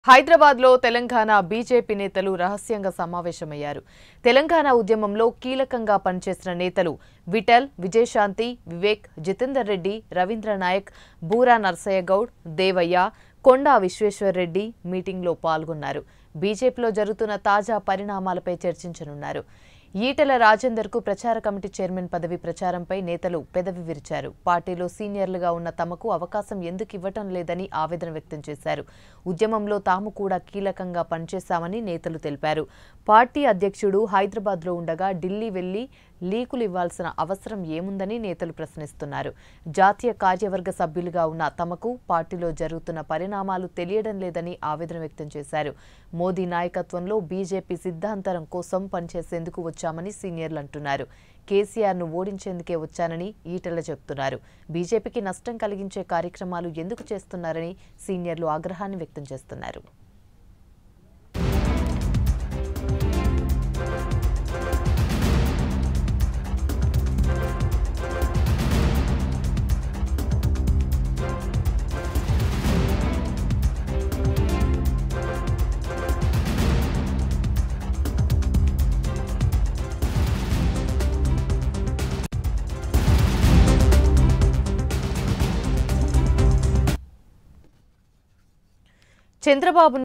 హైదరాబాద్లో తెలంగాణ బీజేపీ నేతలు రహస్యంగా సమావేశమయ్యారు తెలంగాణ ఉద్యమంలో కీలకంగా పనిచేసిన నేతలు విఠల్ విజయశాంతి వివేక్ జితేందర్ రెడ్డి రవీంద్ర నాయక్ బూరా నర్సయ్య గౌడ్ దేవయ్య కొండా విశ్వేశ్వర్ రెడ్డి మీటింగ్లో పాల్గొన్నారు బీజేపీలో జరుగుతున్న తాజా పరిణామాలపై చర్చించనున్నారు ఈటెల రాజేందర్కు ప్రచార కమిటీ చైర్మన్ పదవి ప్రచారంపై నేతలు పెదవి విరిచారు పార్టీలో సీనియర్లుగా ఉన్న తమకు అవకాశం ఎందుకు ఇవ్వటం లేదని ఆవేదన వ్యక్తం చేశారు ఉద్యమంలో తాము కూడా కీలకంగా పనిచేశామని నేతలు తెలిపారు పార్టీ అధ్యక్షుడు హైదరాబాద్లో ఉండగా ఢిల్లీ వెళ్లి లీకులు ఇవ్వాల్సిన అవసరం ఏముందని నేతలు ప్రశ్నిస్తున్నారు జాతీయ కార్యవర్గ సభ్యులుగా ఉన్న తమకు పార్టీలో జరుగుతున్న పరిణామాలు తెలియడం లేదని ఆవేదన వ్యక్తం చేశారు మోదీ నాయకత్వంలో బీజేపీ సిద్ధాంతరం కోసం పనిచేసేందుకు వచ్చామని సీనియర్లు అంటున్నారు కేసీఆర్ను ఓడించేందుకే వచ్చానని ఈటెల చెబుతున్నారు బీజేపీకి నష్టం కలిగించే కార్యక్రమాలు ఎందుకు చేస్తున్నారని సీనియర్లు ఆగ్రహాన్ని వ్యక్తం చేస్తున్నారు చంద్రబాబు